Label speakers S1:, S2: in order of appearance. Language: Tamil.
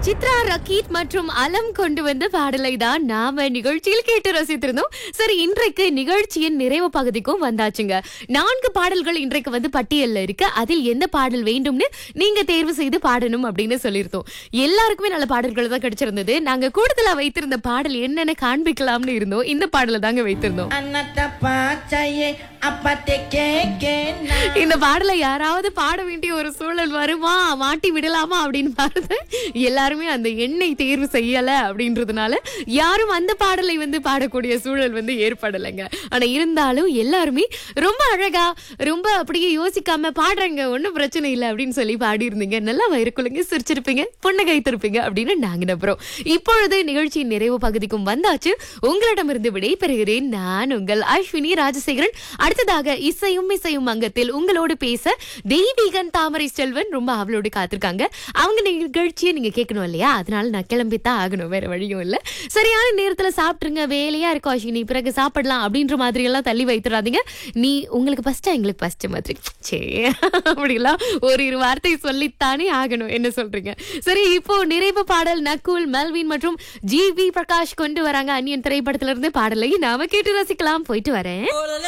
S1: சித்ரா ரக்கீத் மற்றும் அலம் கொண்டு வந்த பாடலை தான் நாம நிகழ்ச்சியில் கேட்டு ரசித்திருந்தோம் சரி இன்றைக்கு நிகழ்ச்சியின் நிறைவு பகுதிக்கும் வந்தாச்சுங்க நான்கு பாடல்கள் இன்றைக்கு வந்து பட்டியல்ல இருக்கு அதில் எந்த பாடல் வேண்டும்னு நீங்க தேர்வு செய்து பாடணும் அப்படின்னு சொல்லியிருந்தோம் எல்லாருக்குமே நல்ல பாடல்கள் தான் கிடைச்சிருந்தது நாங்க கூடுதலா வைத்திருந்த பாடல் என்னென்ன காண்பிக்கலாம்னு இருந்தோம் இந்த பாடலை தாங்க வைத்திருந்தோம்
S2: Anata pachaye apate keke na
S1: இந்த பாடலை யாராவது பாட வேண்டிய ஒரு சூழல் வருமா மாட்டி விடலாமா அப்படின்னு பார்த்து எல்லாருமே அந்த எண்ணெய் தேர்வு செய்யல அப்படின்றதுனால யாரும் அந்த பாடலை வந்து பாடக்கூடிய சூழல் வந்து ஏற்படலைங்க ஆனா இருந்தாலும் எல்லாருமே ரொம்ப அழகா ரொம்ப அப்படியே யோசிக்காம பாடுறங்க ஒன்றும் பிரச்சனை இல்லை அப்படின்னு சொல்லி பாடியிருந்தீங்க நல்லா வயிறுக்குள்ளுங்க சிரிச்சிருப்பீங்க புன்னகைத்திருப்பீங்க அப்படின்னு நாங்க நம்புறோம் இப்பொழுது நிகழ்ச்சியின் நிறைவு பகுதிக்கும் வந்தாச்சு உங்களிடமிருந்து விடைபெறுகிறேன் நான் உங்கள் அஸ்வினி ராஜசேகரன் அடுத்ததாக இசையும் இசையும் அங்கத்தில் உங்களோடு பேச தெய்வீகன் தாமரை செல்வன் ரொம்ப அவளோடு காத்திருக்காங்க அவங்க நிகழ்ச்சியை நீங்க கேட்கணும் இல்லையா அதனால நான் கிளம்பித்தான் ஆகணும் வேற வழியும் இல்ல சரியான நேரத்துல சாப்பிட்டுருங்க வேலையா இருக்கும் அஸ்வினி பிறகு சாப்பிடலாம் அப்படின்ற மாதிரி எல்லாம் தள்ளி வைத்துறாதீங்க நீ உங்களுக்கு ஃபர்ஸ்ட் எங்களுக்கு ஃபர்ஸ்ட் மாதிரி சே அப்படிலாம் ஒரு இரு வார்த்தை சொல்லித்தானே ஆகணும் என்ன சொல்றீங்க சரி இப்போ நிறைவு பாடல் நக்குல் மெல்வின் மற்றும் ஜி வி பிரகாஷ் கொண்டு வராங்க அந்நியன் திரைப்படத்துல இருந்து பாடலை நாம கேட்டு ரசிக்கலாம் போயிட்டு வரேன்